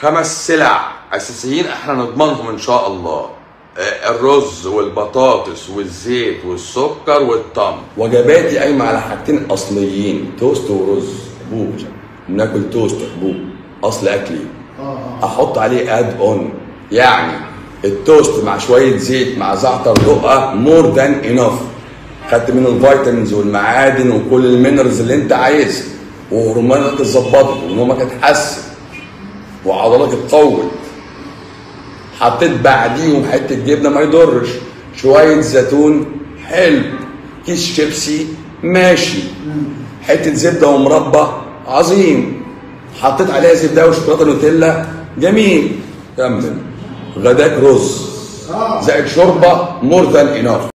خمس سلع اساسيين احنا نضمنهم ان شاء الله آه، الرز والبطاطس والزيت والسكر والتمر وجباتي قايمه على حاجتين اصليين توست ورز حبوب بناكل توست حبوب اصل اكلي احط عليه اد اون يعني التوست مع شويه زيت مع زعتر دقه مور ذان انف خدت منه الفيتامينز والمعادن وكل المينرالز اللي انت عايزها وهرموناتك اتظبطت ونومك اتحسن وعضلاتك اتقوت حطيت بعديهم حته جبنه ما يضرش شويه زيتون حلو كيس شيبسي ماشي حته زبده ومربى عظيم حطيت عليها زبده وشوكولاته نوتيلا جميل كمل غداك رز زائد شوربه مور ذان اناف